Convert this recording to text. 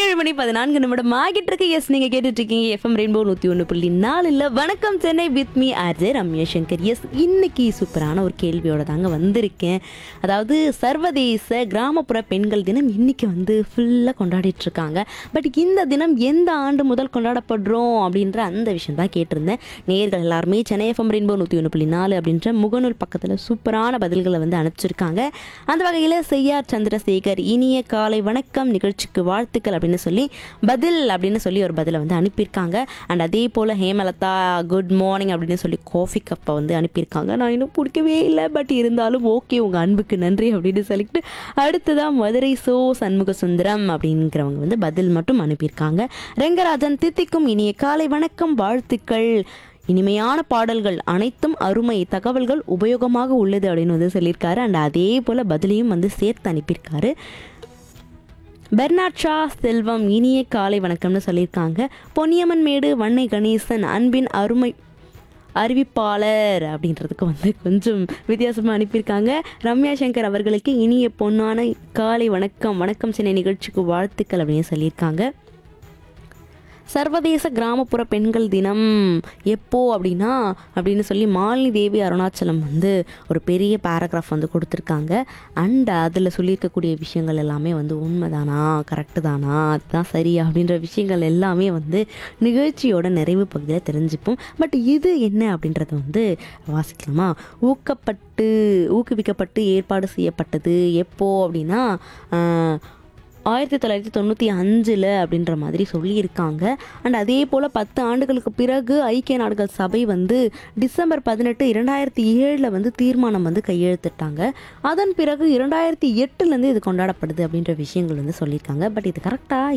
ஏழு மணி பதினான்கு நிமிடம் ஆகிட்டு இருக்கு எஸ் நீங்க கேட்டுட்டு இருக்கீங்க எஃப்எம் ரெயின்போ நூத்தி ஒன்று புள்ளி நாலுல வணக்கம் Chennai with me RJ Ramya Shankar S இன்னைக்கு சூப்பரான ஒரு கேள்வியோட தாங்க வந்திருக்கேன் அதாவது சர்வதேச கிராமப்புற பெண்கள் தினம் இன்னைக்கு வந்து ஃபுல்லாக கொண்டாடிட்டு இருக்காங்க பட் இந்த தினம் எந்த ஆண்டு முதல் கொண்டாடப்படுறோம் அப்படின்ற அந்த விஷயம் தான் கேட்டிருந்தேன் நேர்கள் எல்லாருமே சென்னை எஃப்எம் ரெயின்போ நூற்றி ஒன்று புள்ளி நாலு அப்படின்ற முகநூல் பக்கத்தில் சூப்பரான பதில்களை வந்து அனுப்பிச்சிருக்காங்க அந்த வகையில் செய்யார் சந்திரசேகர் இனிய காலை வணக்கம் நிகழ்ச்சிக்கு வாழ்த்துக்கள் அப்படின்னு சொல்லி பதில் அப்படின்னு சொல்லி ஒரு பதிலை வந்து அனுப்பியிருக்காங்க அண்ட் அதே போல் ஹேமலதா குட் மார்னிங் அப்படின்னு சொல்லி காஃபி கப்பை வந்து அனுப்பியிருக்காங்க நான் இன்னும் பிடிக்கவே இல்லை பட் இருந்தாலும் ஓகே உங்கள் அன்புக்கு நன்றி அப்படின்னு சொல்லிட்டு அடுத்ததாக மதுரை சோ சண்முக சுந்தரம் அப்படிங்கிறவங்க வந்து பதில் மட்டும் அனுப்பியிருக்காங்க ரெங்கராஜன் தித்திக்கும் இனிய காலை வணக்கம் வாழ்த்துக்கள் இனிமையான பாடல்கள் அனைத்தும் அருமை தகவல்கள் உபயோகமாக உள்ளது அப்படின்னு வந்து சொல்லியிருக்காரு அண்ட் அதே போல் பதிலையும் வந்து சேர்த்து அனுப்பியிருக்காரு பெர்னாட் ஷா செல்வம் இனிய காலை வணக்கம்னு சொல்லியிருக்காங்க பொன்னியம்மன் மேடு வன்னை கணேசன் அன்பின் அருமை அறிவிப்பாளர் அப்படின்றதுக்கு வந்து கொஞ்சம் வித்தியாசமாக அனுப்பியிருக்காங்க ரம்யா சங்கர் அவர்களுக்கு இனிய பொன்னான காலை வணக்கம் வணக்கம் சென்னை நிகழ்ச்சிக்கு வாழ்த்துக்கள் அப்படின்னு சொல்லியிருக்காங்க சர்வதேச கிராமப்புற பெண்கள் தினம் எப்போ அப்படின்னா அப்படின்னு சொல்லி மாலினி தேவி அருணாச்சலம் வந்து ஒரு பெரிய பேராகிராஃப் வந்து கொடுத்துருக்காங்க அண்ட் அதில் சொல்லியிருக்கக்கூடிய விஷயங்கள் எல்லாமே வந்து உண்மைதானா கரெக்டு தானா அதுதான் சரி அப்படின்ற விஷயங்கள் எல்லாமே வந்து நிகழ்ச்சியோட நிறைவு பகுதியில் தெரிஞ்சுப்போம் பட் இது என்ன அப்படின்றத வந்து வாசிக்கலாமா ஊக்கப்பட்டு ஊக்குவிக்கப்பட்டு ஏற்பாடு செய்யப்பட்டது எப்போ அப்படின்னா ஆஹ், ஆயிரத்தி தொள்ளாயிரத்தி தொண்ணூற்றி அஞ்சில் அப்படின்ற மாதிரி சொல்லியிருக்காங்க அண்ட் அதே போல் பத்து ஆண்டுகளுக்கு பிறகு ஐக்கிய நாடுகள் சபை வந்து டிசம்பர் பதினெட்டு இரண்டாயிரத்தி ஏழில் வந்து தீர்மானம் வந்து கையெழுத்திட்டாங்க அதன் பிறகு இரண்டாயிரத்தி எட்டுலேருந்து இது கொண்டாடப்படுது அப்படின்ற விஷயங்கள் வந்து சொல்லியிருக்காங்க பட் இது கரெக்டாக